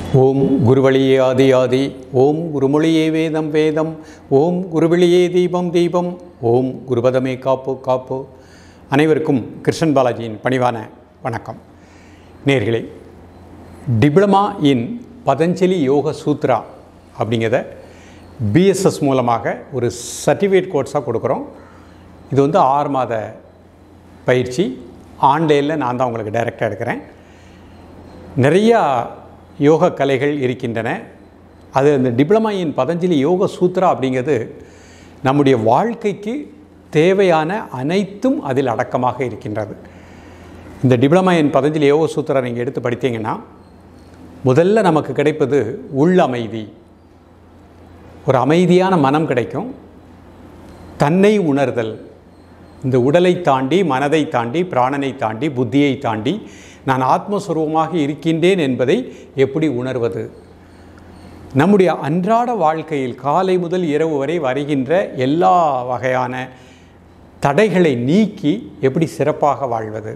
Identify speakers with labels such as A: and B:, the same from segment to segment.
A: ஓம் குருவழியே ஆதி ஆதி ஓம் குருமொழியே வேதம் வேதம் ஓம் குருவழியே தீபம் தீபம் ஓம் குருபதமே காப்பு காப்பு அனைவருக்கும் கிருஷ்ணன் பாலாஜியின் பணிவான வணக்கம் நேர்களே டிப்ளமா இன் பதஞ்சலி யோக சூத்ரா அப்படிங்கிறத பிஎஸ்எஸ் மூலமாக ஒரு சர்டிஃபிகேட் கோர்ஸாக கொடுக்குறோம் இது வந்து ஆறு மாத பயிற்சி ஆன்லைனில் நான் தான் உங்களுக்கு டைரெக்டாக எடுக்கிறேன் நிறையா யோக கலைகள் இருக்கின்றன அது அந்த டிப்ளமா இன் பதஞ்சலி யோக சூத்ரா அப்படிங்கிறது நம்முடைய வாழ்க்கைக்கு தேவையான அனைத்தும் அதில் அடக்கமாக இருக்கின்றது இந்த டிப்ளமா இன் பதஞ்சலி யோக சூத்ரா நீங்கள் எடுத்து படித்தீங்கன்னா முதல்ல நமக்கு கிடைப்பது உள் அமைதி ஒரு அமைதியான மனம் கிடைக்கும் தன்னை உணர்தல் இந்த உடலை தாண்டி மனதை தாண்டி பிராணனை தாண்டி புத்தியை தாண்டி நான் ஆத்மஸ்வரூபமாக இருக்கின்றேன் என்பதை எப்படி உணர்வது நம்முடைய அன்றாட வாழ்க்கையில் காலை முதல் இரவு வரை வருகின்ற எல்லா வகையான தடைகளை நீக்கி எப்படி சிறப்பாக வாழ்வது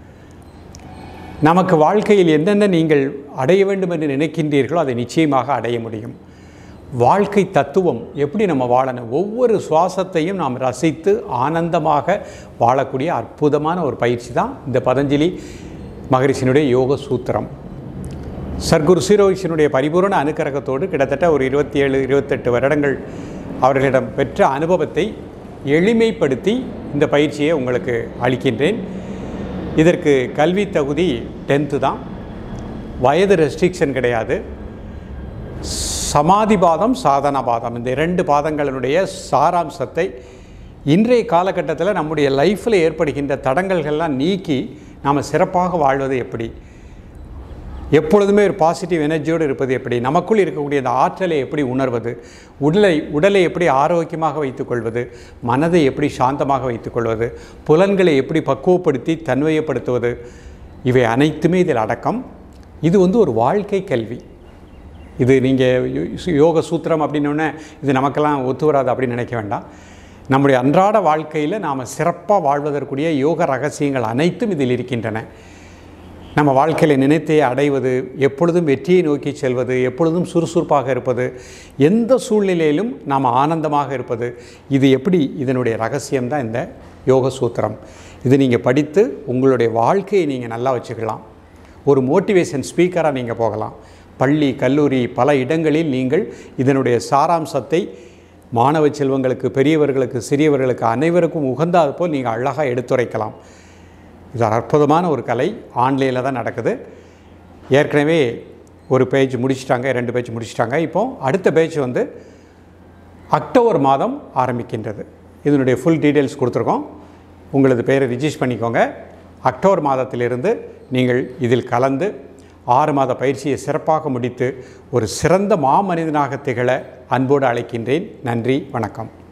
A: நமக்கு வாழ்க்கையில் என்னென்ன நீங்கள் அடைய வேண்டும் என்று நினைக்கின்றீர்களோ அதை நிச்சயமாக அடைய முடியும் வாழ்க்கை தத்துவம் எப்படி நம்ம வாழணும் ஒவ்வொரு சுவாசத்தையும் நாம் ரசித்து ஆனந்தமாக வாழக்கூடிய அற்புதமான ஒரு பயிற்சி தான் இந்த பதஞ்சலி மகரிஷினுடைய யோக சூத்திரம் சர்க்குரு சீரோஷினுடைய பரிபூர்ண அனுக்கிரகத்தோடு கிட்டத்தட்ட ஒரு இருபத்தி ஏழு இருபத்தெட்டு வருடங்கள் அவர்களிடம் பெற்ற அனுபவத்தை எளிமைப்படுத்தி இந்த பயிற்சியை உங்களுக்கு அளிக்கின்றேன் இதற்கு கல்வி தகுதி டென்த்து தான் வயது ரெஸ்ட்ரிக்ஷன் கிடையாது சமாதிபாதம் சாதனபாதம் இந்த இரண்டு பாதங்களினுடைய சாராம்சத்தை இன்றைய காலகட்டத்தில் நம்முடைய லைஃப்பில் ஏற்படுகின்ற தடங்கல்கள்லாம் நீக்கி நாம் சிறப்பாக வாழ்வது எப்படி எப்பொழுதுமே ஒரு பாசிட்டிவ் எனர்ஜியோடு இருப்பது எப்படி நமக்குள் இருக்கக்கூடிய அந்த ஆற்றலை எப்படி உணர்வது உடலை உடலை எப்படி ஆரோக்கியமாக வைத்துக்கொள்வது மனதை எப்படி சாந்தமாக வைத்துக்கொள்வது புலன்களை எப்படி பக்குவப்படுத்தி தன்மையப்படுத்துவது இவை அனைத்துமே இதில் அடக்கம் இது வந்து ஒரு வாழ்க்கை கல்வி இது நீங்கள் யோக சூத்திரம் அப்படின்னோடனே இது நமக்கெல்லாம் ஒத்து வராது அப்படின்னு நினைக்க வேண்டாம் நம்முடைய அன்றாட வாழ்க்கையில் நாம் சிறப்பாக வாழ்வதற்குரிய யோக ரகசியங்கள் அனைத்தும் இதில் இருக்கின்றன நம்ம வாழ்க்கையில் நினைத்தே அடைவது எப்பொழுதும் வெற்றியை நோக்கி செல்வது எப்பொழுதும் சுறுசுறுப்பாக இருப்பது எந்த சூழ்நிலையிலும் நாம் ஆனந்தமாக இருப்பது இது எப்படி இதனுடைய ரகசியம் தான் இந்த யோக சூத்திரம் இது நீங்கள் படித்து உங்களுடைய வாழ்க்கையை நீங்கள் நல்லா வச்சுக்கலாம் ஒரு மோட்டிவேஷன் ஸ்பீக்கராக நீங்கள் போகலாம் பள்ளி கல்லூரி பல இடங்களில் நீங்கள் இதனுடைய சாராம்சத்தை மாணவ செல்வங்களுக்கு பெரியவர்களுக்கு சிறியவர்களுக்கு அனைவருக்கும் உகந்தாது போல் நீங்கள் அழகாக எடுத்துரைக்கலாம் இது அற்புதமான ஒரு கலை ஆன்லைனில் தான் நடக்குது ஏற்கனவே ஒரு பேஜ் முடிச்சிட்டாங்க ரெண்டு பேஜ் முடிச்சிட்டாங்க இப்போ அடுத்த பேஜ் வந்து அக்டோபர் மாதம் ஆரம்பிக்கின்றது இதனுடைய ஃபுல் டீட்டெயில்ஸ் கொடுத்துருக்கோம் உங்களது பெயரை ரிஜிஸ்டர் பண்ணிக்கோங்க அக்டோபர் மாதத்திலிருந்து நீங்கள் இதில் கலந்து ஆறு மாத பயிற்சியை சிறப்பாக முடித்து ஒரு சிறந்த மாமனிதனாக திகழ அன்போடு அழைக்கின்றேன் நன்றி வணக்கம்